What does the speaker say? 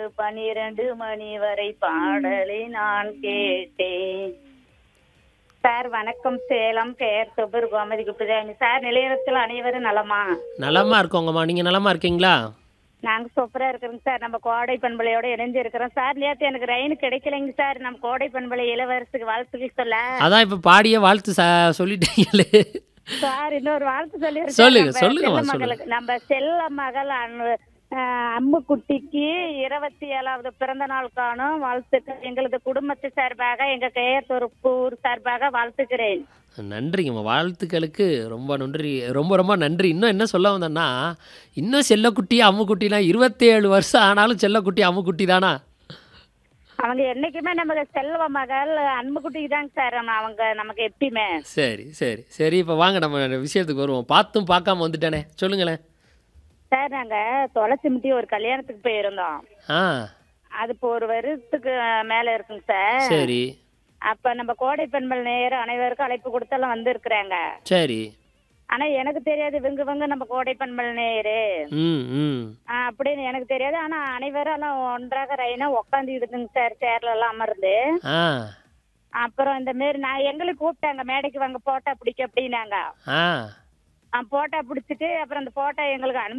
பனிரெண்டு மணி வரை பாடலை நான் கேட்டேன் சார் வணக்கம் சேலம் பெயர் சுபர் கோமதி குப்புதாமி சார் நிலையத்தில் அனைவரும் நலமா நலமா இருக்கோங்கம்மா நீங்க நலமா இருக்கீங்களா நாங்க சூப்பரா இருக்கிறோங்க சார் நம்ம கோடை பண்பலையோட இணைஞ்சு இருக்கிறோம் சார் நேத்து எனக்கு ரயின் கிடைக்கலைங்க சார் நம்ம கோடை பண்பலை இளவரசுக்கு வாழ்த்துக்கள் சொல்ல அதான் இப்ப பாடிய வாழ்த்து ச- சொல்லிட்டீங்களே சார் இன்னொரு வாழ்த்து சொல்லி சொல்லுங்க, சொல்லுங்கம்மா, மகளுக்கு நம்ம செல்ல மகள் அனு- அஹ் அம்முக்குட்டிக்கு இருபத்தி ஏழாவது பிறந்த நாள் காணும் வாழ்த்துக்கள் எங்களது குடும்பத்து சார்பாக எங்க பெயர்த்தொருப்பூர் சார்பாக வாழ்த்துக்கிறேன் நன்றிங்கம்மா வாழ்த்துக்களுக்கு ரொம்ப நன்றி ரொம்ப ரொம்ப நன்றி இன்னும் என்ன சொல்ல வந்தேன்னா இன்னும் செல்லக்குட்டி அம்முக்குட்டிலாம் இருபத்தேழு வருஷம் ஆனாலும் செல்லக்குட்டி அம்முக்குட்டி தானா அவங்க என்னைக்குமே நமக்கு செல்வ மகள் அன்புக்குட்டிக்கு தாங்க சார் அவங்க நமக்கு எப்பயுமே சரி சரி சரி இப்போ வாங்க நம்ம விஷயத்துக்கு வருவோம் பார்த்தும் பார்க்காம வந்துட்டேனே சொல்லுங்களேன் சார் நாங்க தொலைச்சிமிட்டி ஒரு கல்யாணத்துக்கு போயிருந்தோம் ஆ அது இப்போ ஒரு வருஷத்துக்கு மேல இருக்குங்க சார் சரி அப்ப நம்ம கோடை பெண்கள் நேரம் அனைவருக்கும் அழைப்பு கொடுத்தெல்லாம் வந்திருக்கிறாங்க சரி ஆனா எனக்கு தெரியாது இவங்க இவங்க நம்ம கோடை பெண்கள் நேரு ம் ம் ஆஹ் அப்படின்னு எனக்கு தெரியாது ஆனா அனைவரும் எல்லாம் ஒன்றாக ரைனா உட்காந்து இடுதுங்க சார் சேர்ல எல்லாம் அமர்ந்து ஆ அப்புறம் இந்த மாரி நான் எங்களுக்கு கூப்பிட்டாங்க மேடைக்கு வாங்க போட்டா பிடிக்க அப்படின்னாங்க ஆ போட்டா பிடிச்சிட்டு அப்புறம் அந்த போட்டோ எங்களுக்கு அனுப்பி